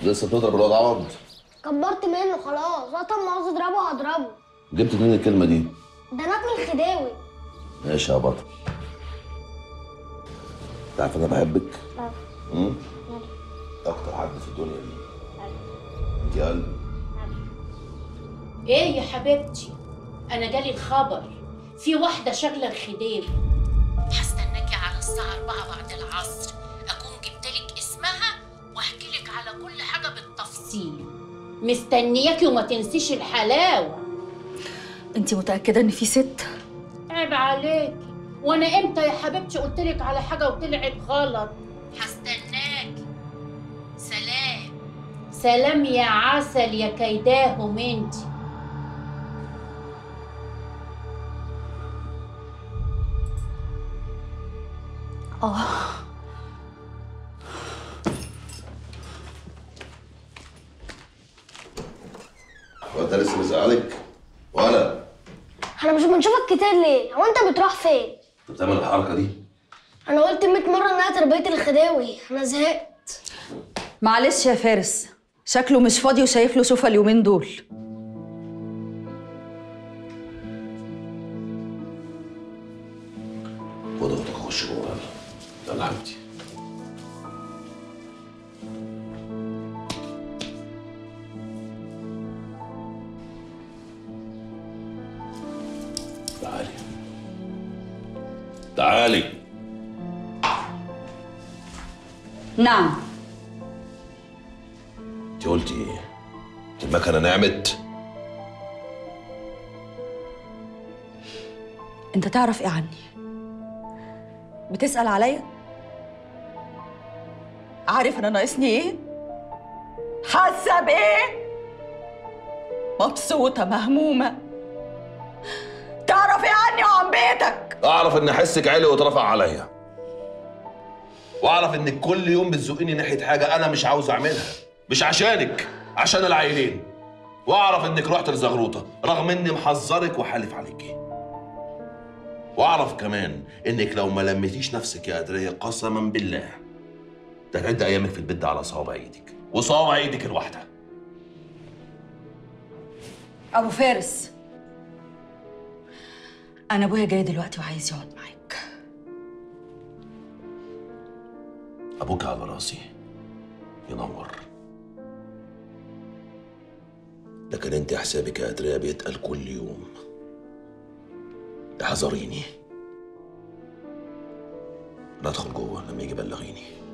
لسه بتضرب الواد عوض كبرت منه خلاص وقت ما عاوز اضربه هضربه جبت منين الكلمه دي ده نقل الخداوي ماشي يا بطل انت عارف انا بحبك امم اكتر حد في الدنيا دي انت يا قلبي ايه يا حبيبتي انا جالي الخبر في واحده شغله الخديوي هستناكي على الساعه 4 بعد العصر اكون جبتلك اسمها واحكي لك على كل حاجه بالتفصيل مستنياكي وما تنسيش الحلاوه انت متاكده ان في ست عيب عليكي وانا امتى يا حبيبتي قلت لك على حاجه وطلعت غلط هستناكي سلام سلام يا عسل يا كيداهم انتي اه هو انت لسه مزعلك ولا احنا مش بنشوفك كتير ليه هو انت بتروح فين انت بتعمل الحركه دي انا قلت 100 مره انها تربيه الخداوي انا زهقت معلش يا فارس شكله مش فاضي وشايف له شوفه اليومين دول خد اختك خش جوه يلا يلا حبيبتي تعالي تعالي نعم انت قلتي ايه؟ المكنه نعمت انت تعرف ايه عني بتسال عليا عارف انا ناقصني ايه حاسه بايه مبسوطه مهمومه تعرف ايه عني وعن بيتك اعرف ان حسك عالي واترفع عليا واعرف انك كل يوم بتزقني ناحيه حاجه انا مش عاوز اعملها مش عشانك عشان العيلين واعرف انك رحت لزغروطه رغم اني محذرك وحالف عليكي واعرف كمان انك لو ما لميتيش نفسك يا قدريه قسما بالله ده هتعد ايامك في البيت ده على صوابع ايدك وصوابع ايدك الواحده ابو فارس انا ابويا جاي دلوقتي وعايز يقعد معاك ابوك على راسي ينور لكن انت حسابك يا قدريه بيتقل كل يوم احذريني انا ادخل جوه لما يجي بلغيني